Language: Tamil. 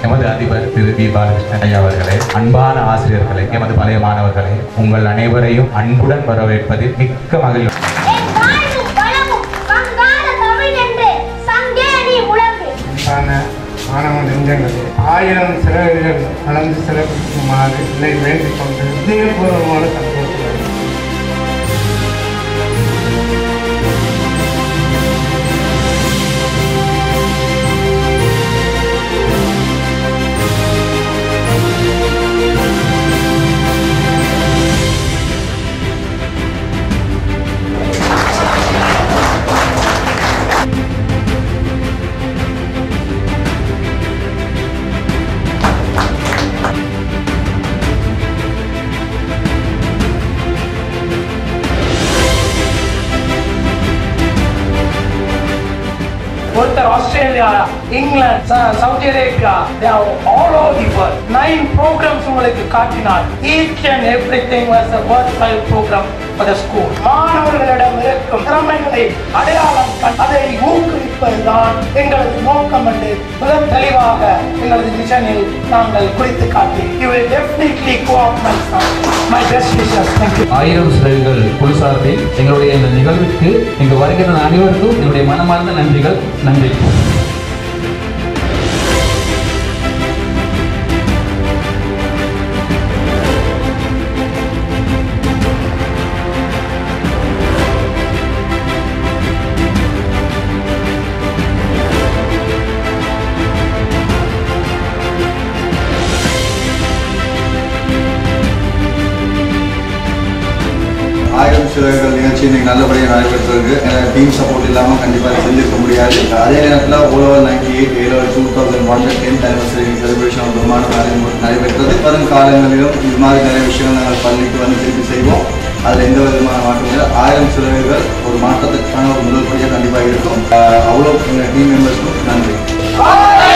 எமது அதிபர் திரு வி பாலகிருஷ்ணன் ஐயா அவர்களே அன்பான ஆசிரியர்களே எமது பழைய மாணவர்களே உங்கள் அனைவரையும் அன்புடன் வரவேற்பதில் மிக்க மகிழ்ச்சி என் வாழ்வும் வளமும் வங்காள தமிழ் என்று சங்கே நீ முழங்கு அன்பான மாணவ நெஞ்சங்களே ஆயிரம் சிறகுகள் கலந்து சிறப்பிக்குமாறு இல்லை வேண்டிக் கொண்டு இதயபூர்வமான சந்தோஷம் ஒருத்தர் ஆஸ்திரேலியா இங்கிலாந்து ச- Saudi Arabia they are all over the world nine programs உங்களுக்கு காட்டினார் each and everything was a worthwhile program for the school மாணவர்களிடம் இருக்கும் திறமைகளை அடையாளம் கண்டு அதை ஊக்குவிப்பதுதான் எங்களது நோக்கம் என்று மிக தெளிவாக எங்களது மிஷனில் நாங்கள் குறித்து காட்டி you will definitely go out my son my best wishes thank you ஆயிரம் சிறகுகள் குழு சார்பில் எங்களுடைய இந்த நிகழ்விற்கு இங்கு வருகிற அனைவருக்கும் என்னுடைய மனமார்ந்த நன்றிகள் நன்றி ஆயிரம் சிறகுகள் நிகழ்ச்சி இன்னைக்கு நல்லபடியாக நடைபெற்றிருக்கு டீம் சப்போர்ட் இல்லாமல் கண்டிப்பாக செஞ்சிருக்க முடியாது அதே நேரத்தில் ஓவர் நைன்டி எயிட் ஏழு two thousand one tenth anniversary celebration பிரம்மாண்டம் நடை- நடைபெற்றது வரும் காலங்களிலும் இது மாதிரி நிறைய விஷயங்கள் நாங்கள் பள்ளிக்கு வந்து திருப்பி செய்வோம் அதில் எந்த விதமான மாற்றம் இல்லை ஆயிரம் சிறகுகள் ஒரு மாற்றத்துக்கான ஒரு முதல் படியாக கண்டிப்பாக இருக்கும் அஹ் அவ்வளோ எங்கள் டீம் மெம்பர்ஸ்க்கும் நன்றி ஆயிரம்